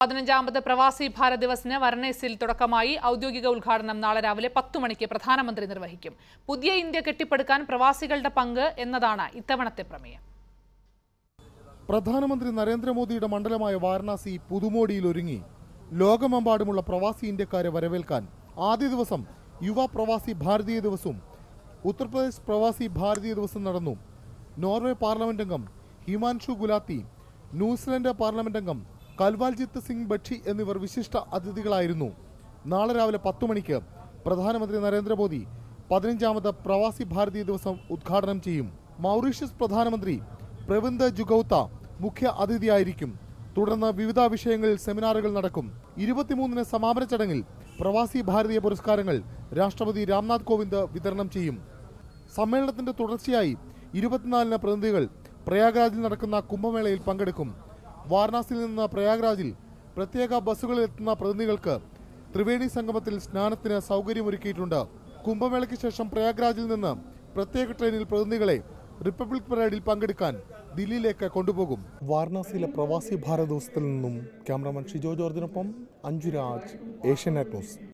പതിനഞ്ചാമത് പ്രവാസി ഭാരത് ദിവസിന് വാരണാസിയിൽ തുടക്കമായി ഔദ്യോഗിക ഉദ്ഘാടനം നാളെ രാവിലെ പത്തു മണിക്ക് പ്രധാനമന്ത്രി നിർവഹിക്കും പുതിയ ഇന്ത്യ കെട്ടിപ്പടുക്കാൻ പ്രവാസികളുടെ പങ്ക് എന്നതാണ് ഇത്തവണത്തെ പ്രമേയം പ്രധാനമന്ത്രി നരേന്ദ്രമോദിയുടെ മണ്ഡലമായ വാരണാസി പുതുമോടിയിൽ ഒരുങ്ങി ലോകമെമ്പാടുമുള്ള പ്രവാസി ഇന്ത്യക്കാരെ വരവേൽക്കാൻ ആദ്യ ദിവസം യുവ പ്രവാസി ഭാരതീയ ദിവസവും ഉത്തർപ്രദേശ് പ്രവാസി ഭാരതീയ ദിവസം നടന്നു നോർവേ പാർലമെന്റ് അംഗം ഹിമാൻഷു ഗുലാത്തി ന്യൂസിലൻഡ് പാർലമെന്റ് അംഗം കൽവാൽജിത്ത് സിംഗ് ബക്ഷി എന്നിവർ വിശിഷ്ട അതിഥികളായിരുന്നു നാളെ രാവിലെ പത്തു മണിക്ക് പ്രധാനമന്ത്രി നരേന്ദ്രമോദി പതിനഞ്ചാമത് പ്രവാസി ഭാരതീയ ദിവസം ഉദ്ഘാടനം ചെയ്യും മൗറീഷ്യസ് പ്രധാനമന്ത്രി പ്രവിന്ദ് ജുഗൌത്ത മുഖ്യ അതിഥിയായിരിക്കും തുടർന്ന് വിവിധ വിഷയങ്ങളിൽ സെമിനാറുകൾ നടക്കും ഇരുപത്തിമൂന്നിന് സമാപന ചടങ്ങിൽ പ്രവാസി ഭാരതീയ പുരസ്കാരങ്ങൾ രാഷ്ട്രപതി രാംനാഥ് കോവിന്ദ് വിതരണം ചെയ്യും സമ്മേളനത്തിന്റെ തുടർച്ചയായി ഇരുപത്തിനാലിന് പ്രതിനിധികൾ പ്രയാഗ്രാജിൽ നടക്കുന്ന കുംഭമേളയിൽ പങ്കെടുക്കും വാരണാസിയിൽ നിന്ന് പ്രയാഗ്രാജിൽ പ്രത്യേക ബസ്സുകളിൽ എത്തുന്ന പ്രതിനിധികൾക്ക് ത്രിവേണി സംഗമത്തിൽ സ്നാനത്തിന് സൗകര്യമൊരുക്കിയിട്ടുണ്ട് കുംഭമേളയ്ക്ക് ശേഷം പ്രയാഗ്രാജിൽ നിന്ന് പ്രത്യേക ട്രെയിനിൽ പ്രതിനിധികളെ റിപ്പബ്ലിക് പരേഡിൽ പങ്കെടുക്കാൻ ദില്ലിയിലേക്ക് കൊണ്ടുപോകും വാരണാസിയിലെ പ്രവാസി ഭാരത ദിവസത്തിൽ നിന്നും ക്യാമറമാൻ ഷിജോ ജോർജിനൊപ്പം അഞ്ജുരാജ് ഏഷ്യനെറ്റ് ന്യൂസ്